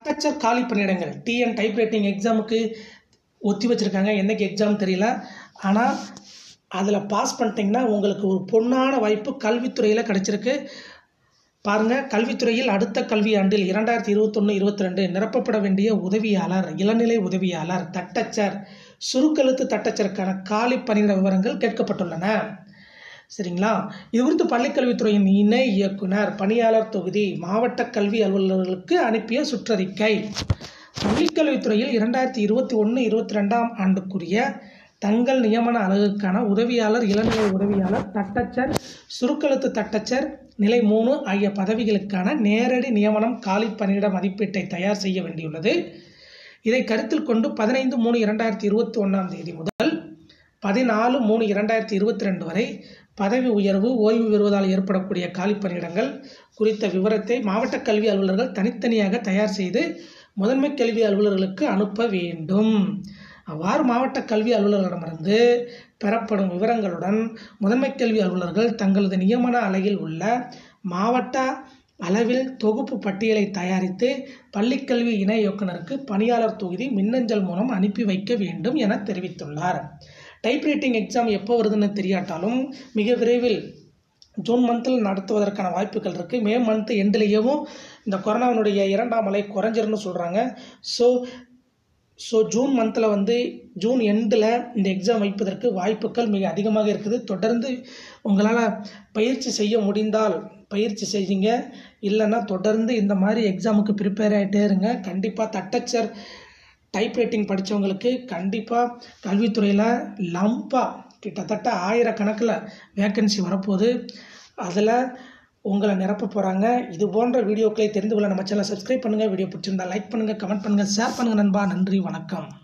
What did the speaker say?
தட்டச்சர் காலி பணியிடங்கள் TN type writing எக்ஸாமுக்கு ஒத்தி வச்சுருக்காங்க என்னைக்கு எக்ஸாம் தெரியல ஆனால் அதில் பாஸ் பண்ணிட்டீங்கன்னா உங்களுக்கு ஒரு பொன்னான வாய்ப்பு கல்வித்துறையில் கிடச்சிருக்கு பாருங்கள் கல்வித்துறையில் அடுத்த கல்வி ஆண்டில் இரண்டாயிரத்தி இருபத்தொன்று இருபத்தி ரெண்டு நிரப்பப்பட வேண்டிய உதவியாளர் இளநிலை உதவியாளர் தட்டச்சர் சுருக்கெழுத்து தட்டச்சருக்கான காலி பணியிட விவரங்கள் கேட்கப்பட்டுள்ளன சரிங்களா இது குறித்து பள்ளிக்கல்வித்துறையின் இணை இயக்குனர் பணியாளர் தொகுதி மாவட்ட கல்வி அலுவலர்களுக்கு அனுப்பிய சுற்றறிக்கை பள்ளிக்கல்வித்துறையில் இரண்டாயிரத்தி இருபத்தி ஒன்று இருபத்தி ரெண்டாம் ஆண்டுக்குரிய தங்கள் நியமன அலகுக்கான உதவியாளர் இளநிலை உதவியாளர் தட்டச்சர் சுருக்கெழுத்து தட்டச்சர் நிலை மூணு ஆகிய பதவிகளுக்கான நேரடி நியமனம் காலி பணியிட மதிப்பீட்டை தயார் செய்ய வேண்டியுள்ளது இதை கருத்தில் கொண்டு பதினைந்து மூணு இரண்டாயிரத்தி இருபத்தி ஒன்றாம் தேதி முதல் பதினாலு மூணு இரண்டாயிரத்தி இருபத்தி ரெண்டு வரை பதவி உயர்வு ஓய்வு பெறுவதால் ஏற்படக்கூடிய காலி பணியிடங்கள் குறித்த விவரத்தை மாவட்ட கல்வி அலுவலர்கள் தனித்தனியாக தயார் செய்து முதன்மை கல்வி அலுவலர்களுக்கு அனுப்ப வேண்டும் அவ்வாறு மாவட்ட கல்வி அலுவலர்களிடமிருந்து பெறப்படும் விவரங்களுடன் முதன்மை கல்வி அலுவலர்கள் தங்களது நியமன அலகில் உள்ள மாவட்ட அளவில் தொகுப்பு பட்டியலை தயாரித்து பள்ளிக்கல்வி இணை இயக்குனருக்கு பணியாளர் தொகுதி மின்னஞ்சல் மூலம் அனுப்பி வைக்க வேண்டும் என தெரிவித்துள்ளார் டைப்ரைட்டிங் எக்ஸாம் எப்போ வருதுன்னு தெரியாட்டாலும் மிக விரைவில் ஜூன் மந்தில் நடத்துவதற்கான வாய்ப்புகள் இருக்குது மே மந்த் எண்ட்லேயும் இந்த கொரோனாவினுடைய இரண்டாம் அலை குறைஞ்சிருன்னு சொல்கிறாங்க ஸோ ஸோ ஜூன் மந்தில் வந்து ஜூன் எண்டில் இந்த எக்ஸாம் வைப்பதற்கு வாய்ப்புகள் மிக அதிகமாக இருக்குது தொடர்ந்து உங்களால் பயிற்சி செய்ய முடிந்தால் பயிற்சி செய்யுங்க இல்லைன்னா தொடர்ந்து இந்த மாதிரி எக்ஸாமுக்கு ப்ரிப்பேர் ஆகிட்டே இருங்க கண்டிப்பாக தட்டச்சர் டைப்ரைட்டிங் படித்தவங்களுக்கு கண்டிப்பாக கல்வித்துறையில் லம்பாக கிட்டத்தட்ட ஆயிரக்கணக்கில் வேக்கன்சி வரப்போகுது அதில் உங்களை நிரப்ப போகிறாங்க இது போன்ற வீடியோக்களை தெரிந்து கொள்ள நம்ம சேனலை சப்ஸ்கிரைப் பண்ணுங்கள் வீடியோ பிடிச்சிருந்தா லைக் பண்ணுங்கள் கமெண்ட் பண்ணுங்கள் ஷேர் பண்ணுங்கள் நண்பா நன்றி வணக்கம்